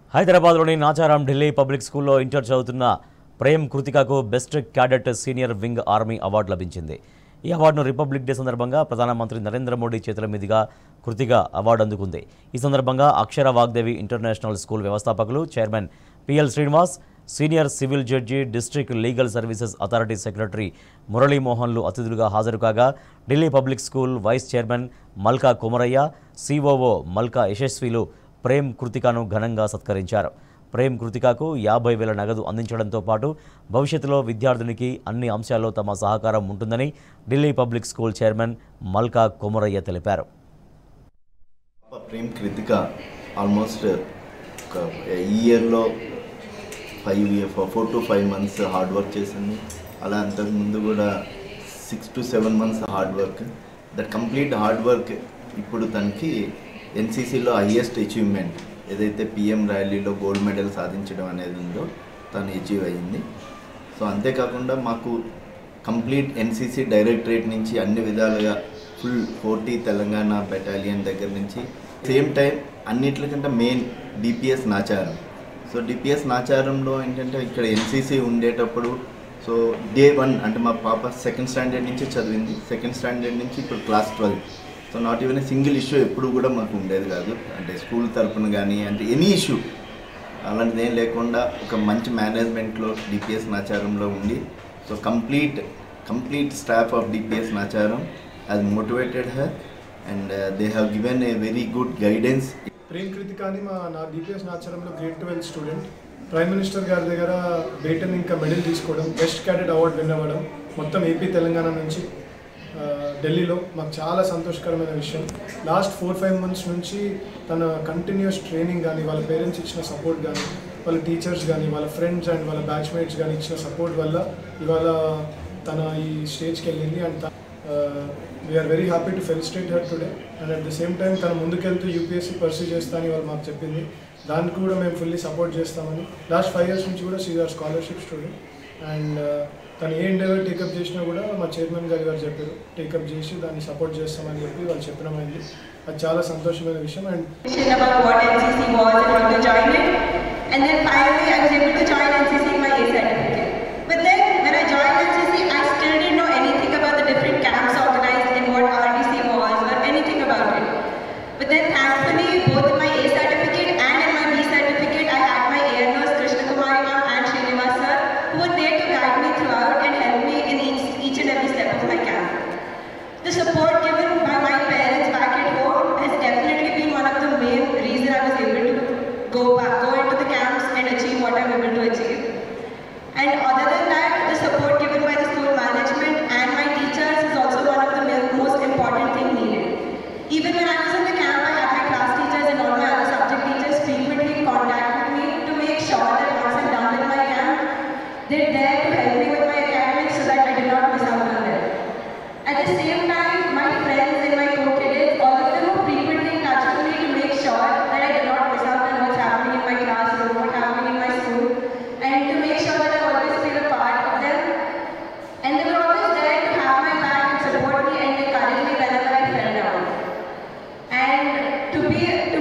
హైదరాబాద్లోని నాచారాం ఢిల్లీ పబ్లిక్ స్కూల్లో ఇంటర్ చదువుతున్న ప్రేమ్ కృతికకు best cadet senior wing army award లభించింది ఈ అవార్డును రిపబ్లిక్ డే సందర్భంగా ప్రధానమంత్రి నరేంద్ర మోడీ చేతుల మీదుగా కృతిక అవార్డు అందుకుంది ఈ సందర్భంగా అక్షర వాగ్దేవి ఇంటర్నేషనల్ స్కూల్ వ్యవస్థాపకులు chairman PL Srinivas senior civil judge district legal services authority secretary మురళీమోహన్లు అతిథులుగా హాజరు కాగా Delhi public school vice chairman Malka Kumaraiah COO Malka యశస్విలు ప్రేమ్ కృతికను ఘనంగా సత్కరించారు ప్రేమ్ కృతికకు యాభై వేల నగదు అందించడంతో పాటు భవిష్యత్తులో విద్యార్థినికి అన్ని అంశాల్లో తమ సహకారం ఉంటుందని Delhi public school chairman Malka Komaraiah తెలిపారు ప్రేమ్ కృతిక ఆల్మోస్ట్ ఒక ఇయర్లో five year four to five months hard work చేసింది అలా అంతకుముందు కూడా six to seven months hard work that complete hard work ఇప్పుడు తనకి ఎన్సీసీలో హయ్యెస్ట్ అచీవ్మెంట్ ఏదైతే పిఎం ర్యాలీలో గోల్డ్ మెడల్ సాధించడం అనేది ఉందో తను అచీవ్ అయ్యింది సో అంతేకాకుండా మాకు కంప్లీట్ ఎన్సీసీ డైరెక్టరేట్ నుంచి అన్ని విధాలుగా ఫుల్ ఫోర్టీ తెలంగాణ బెటాలియన్ దగ్గర నుంచి సేమ్ టైం అన్నిటికంటే main DPS Nacharam so DPS నాచారంలో ఏంటంటే ఇక్కడ ఎన్సీసీ ఉండేటప్పుడు సో డే వన్ అంటే మా పాప సెకండ్ స్టాండర్డ్ నుంచి చదివింది సెకండ్ స్టాండర్డ్ నుంచి ఇప్పుడు class twelve so not even single issue ఎప్పుడు కూడా మాకు ఉండేది కాదు అంటే స్కూల్ తరపున కానీ అంటే ఎనీ ఇష్యూ అలాంటిది ఏం లేకుండా ఒక మంచి మేనేజ్మెంట్లో డిపిఎస్ నాచారంలో ఉండి so complete complete staff of DPS Nacharam అది motivated her and they have given a very good guidance Prem Krithika అని మా నా డిపిఎస్ నాచారంలో grade twelve student prime minister గారి దగ్గర బేటన్ ఇంకా మెడల్ తీసుకోవడం బెస్ట్ క్యాడెట్ అవార్డు విన్ అవ్వడం మొత్తం ఏపీ తెలంగాణ నుంచి ఆ, ఢిల్లీలో మాకు చాలా సంతోషకరమైన విషయం లాస్ట్ ఫోర్ ఫైవ్ మంత్స్ నుంచి తన కంటిన్యూస్ ట్రైనింగ్ కానీ వాళ్ళ పేరెంట్స్ ఇచ్చిన సపోర్ట్ కానీ వాళ్ళ టీచర్స్ కానీ వాళ్ళ ఫ్రెండ్స్ అండ్ వాళ్ళ బ్యాచ్మేట్స్ కానీ ఇచ్చిన సపోర్ట్ వల్ల ఇవాళ తన ఈ స్టేజ్కి వెళ్ళింది and we are very happy to felicitate her today and at the same time తను ముందుకెళ్తూ యూపీఎస్సీ పర్సూ చేస్తా అని వాళ్ళు మాకు చెప్పింది దానికి కూడా మేము ఫుల్లీ సపోర్ట్ చేస్తామని లాస్ట్ ఫైవ్ ఇయర్స్ నుంచి కూడా she's our scholarship student and తను ఏ ఎండేవర్ టేకప్ చేసినా కూడా మా చైర్మన్ గారు గారు చెప్పారు టేకప్ చేసి దాన్ని సపోర్ట్ చేస్తామని చెప్పి వాళ్ళు చెప్పడమైంది అది చాలా సంతోషమైన విషయం and information about what NCC was and how to join it. And then finally, I was able to join NCC in my A certificate. But then, when I joined NCC, I still didn't know anything about the different camps organized and what RDC was or anything about it. But then, thankfully, both in my A certificate and in my B certificate, I had my AR nurse Krishna Kumari ma'am and Srinivas sir, who were there to guide me throughout and help me in each, each and every step of my camp. The support given by my parents back at home has definitely been one of the main reason I was able to go back, go into the camps and achieve what I'm able to achieve. And other than that, the support given by the school management and my teachers is also one of the mo- most important thing needed. Even when I was in the camp, I had my class teachers and all my other subject teachers frequently contact with me to make sure that once I'm done with my camp, they're there to help me with my academics so that I do not miss out on them. At the same time, my friends and my co-cadets, all of them were frequently in touch with me to make sure that I do not miss out on what's happening in my classroom, what's happening in my school, and to make sure that I always feel a part of them. And they were always there to have my back and support me and encourage me whenever I fell down. And to be to